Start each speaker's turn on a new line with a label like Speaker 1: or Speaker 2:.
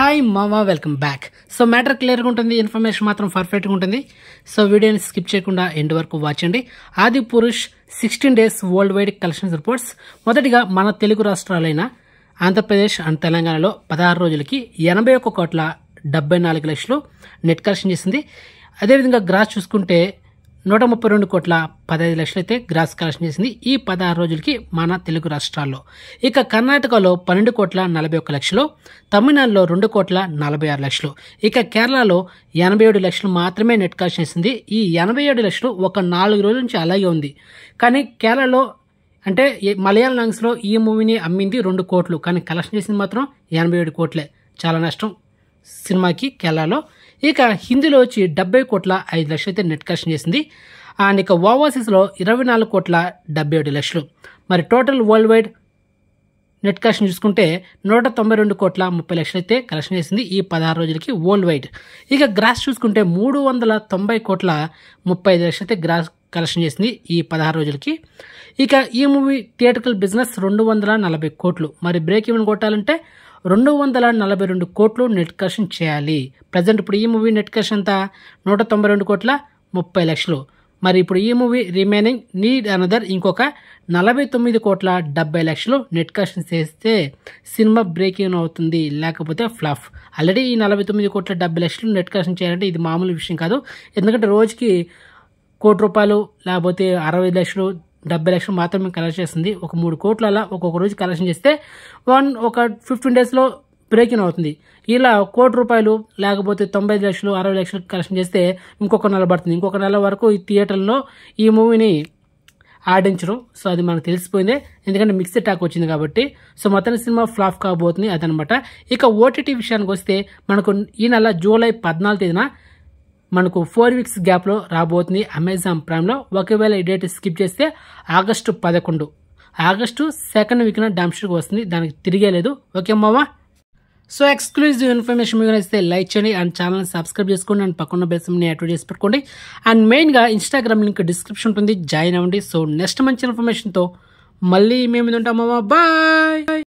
Speaker 1: hi మామా welcome back so matter క్లియర్గా ఉంటుంది ఇన్ఫర్మేషన్ మాత్రం పర్ఫెక్ట్గా ఉంటుంది సో వీడియోని స్కిప్ చేయకుండా ఎండ్ వరకు వాచండి Adi Purush sixteen days worldwide collections reports మొదటిగా మన తెలుగు రాష్ట్రాలైన ఆంధ్రప్రదేశ్ అండ్ తెలంగాణలో పదహారు రోజులకి ఎనభై ఒక్క కోట్ల డెబ్బై నాలుగు లక్షలు నెట్ కలెక్షన్ చేసింది అదేవిధంగా గ్రాస్ చూసుకుంటే నూట ముప్పై రెండు కోట్ల పదహైదు లక్షలు అయితే గ్రాస్ కలెక్షన్ చేసింది ఈ పదహారు రోజులకి మన తెలుగు రాష్ట్రాల్లో ఇక కర్ణాటకలో పన్నెండు కోట్ల నలభై ఒక్క లక్షలు తమిళనాడులో రెండు కోట్ల నలభై ఆరు లక్షలు ఇక కేరళలో ఎనభై ఏడు లక్షలు మాత్రమే నెట్ కలెక్షన్ చేసింది ఈ ఎనభై ఏడు లక్షలు ఒక నాలుగు రోజుల నుంచి అలాగే ఉంది కానీ కేరళలో అంటే ఈ మలయాళ లాంగ్స్లో ఈ మూవీని అమ్మింది రెండు కోట్లు కానీ కలెక్షన్ చేసింది మాత్రం ఎనభై ఏడు కోట్లే చాలా నష్టం సినిమాకి కేరళలో ఇక హిందీలో వచ్చి డెబ్బై కోట్ల ఐదు లక్షలు అయితే నెట్ కలెక్షన్ చేసింది అండ్ ఇక ఓవర్సీస్లో ఇరవై నాలుగు కోట్ల డెబ్బై ఏడు లక్షలు మరి total worldwide net collection చూసుకుంటే నూట తొంభై రెండు కోట్ల ముప్పై లక్షలు అయితే కలెక్షన్ చేసింది ఈ పదహారు రోజులకి వరల్డ్ వైడ్ ఇక గ్రాస్ చూసుకుంటే మూడు వందల తొంభై కోట్ల ముప్పై ఐదు లక్షలు అయితే గ్రాస్ కలెక్షన్ చేసింది ఈ పదహారు రోజులకి ఇక ఈ మూవీ థియేటర్కల్ బిజినెస్ రెండు వందల నలభై కోట్లు మరి బ్రేక్ ఈవెన్ కొట్టాలంటే రెండు వందల నలభై రెండు కోట్లు నెట్ కలెక్షన్ చేయాలి ప్రజెంట్ ఇప్పుడు ఈ మూవీ నెట్ కలెక్షన్ అంతా నూట తొంభై రెండు కోట్ల ముప్పై లక్షలు మరి ఇప్పుడు ఈ మూవీ రిమైనింగ్ నీడ్ అనదర్ ఇంకొక నలభై తొమ్మిది కోట్ల డెబ్బై లక్షలు నెట్ కలెక్షన్ చేస్తే సినిమా బ్రేక్ ఈవెన్ అవుతుంది లేకపోతే ఫ్లాఫ్ ఆల్రెడీ ఈ నలభై తొమ్మిది కోట్ల డెబ్బై లక్షలు నెట్ కలెక్షన్ చేయాలంటే ఇది మామూలు విషయం కాదు ఎందుకంటే రోజుకి కోటి రూపాయలు లేకపోతే అరవై లక్షలు డెబ్బై లక్షలు మాత్రమే కలెక్ట్ చేస్తుంది ఒక మూడు కోట్ల అలా ఒక్కొక్క రోజు కలెక్షన్ చేస్తే వన్ ఒక ఫిఫ్టీన్ డేస్లో బ్రేక్ ఇన్ అవుతుంది ఇలా కోటి రూపాయలు లేకపోతే తొంభై లక్షలు అరవై లక్షలు కలెక్షన్ చేస్తే ఇంకొక నెల పడుతుంది ఇంకొక నెల వరకు ఈ థియేటర్లో ఈ మూవీని ఆడించరు సో అది మనకు తెలిసిపోయిందే ఎందుకంటే మిక్సీ టాక్ వచ్చింది కాబట్టి సో మొత్తం సినిమా ఫ్లాప్ కాబోతుంది అదనమాట ఇక ఓటీటీ విషయానికి వస్తే మనకు ఈ నెల జూలై పద్నాలుగు తేదీన మనకు ఫోర్ వీక్స్ గ్యాప్లో రాబోతుంది అమెజాన్ ప్రైమ్లో ఒకవేళ ఈ డేట్ స్కిప్ చేస్తే ఆగస్టు పదకొండు ఆగస్టు సెకండ్ వీక్న డామ్స్టర్కి వస్తుంది దానికి తిరిగేలేదు ఓకే మావా సో ఎక్స్క్లూజివ్ ఇన్ఫర్మేషన్ మీకు నచ్చితే లైక్ చేయండి అండ్ ఛానల్ సబ్స్క్రైబ్ చేసుకోండి అండ్ పక్కన బెల్స్ని యాక్టివేట్ చేసి పెట్టుకోండి అండ్ మెయిన్గా ఇన్స్టాగ్రామ్ లింక్ డిస్క్రిప్షన్ ఉంటుంది జాయిన్ అవ్వండి సో నెక్స్ట్ మంచి ఇన్ఫర్మేషన్తో మళ్ళీ మేము ఉంటామమ్మా బాయ్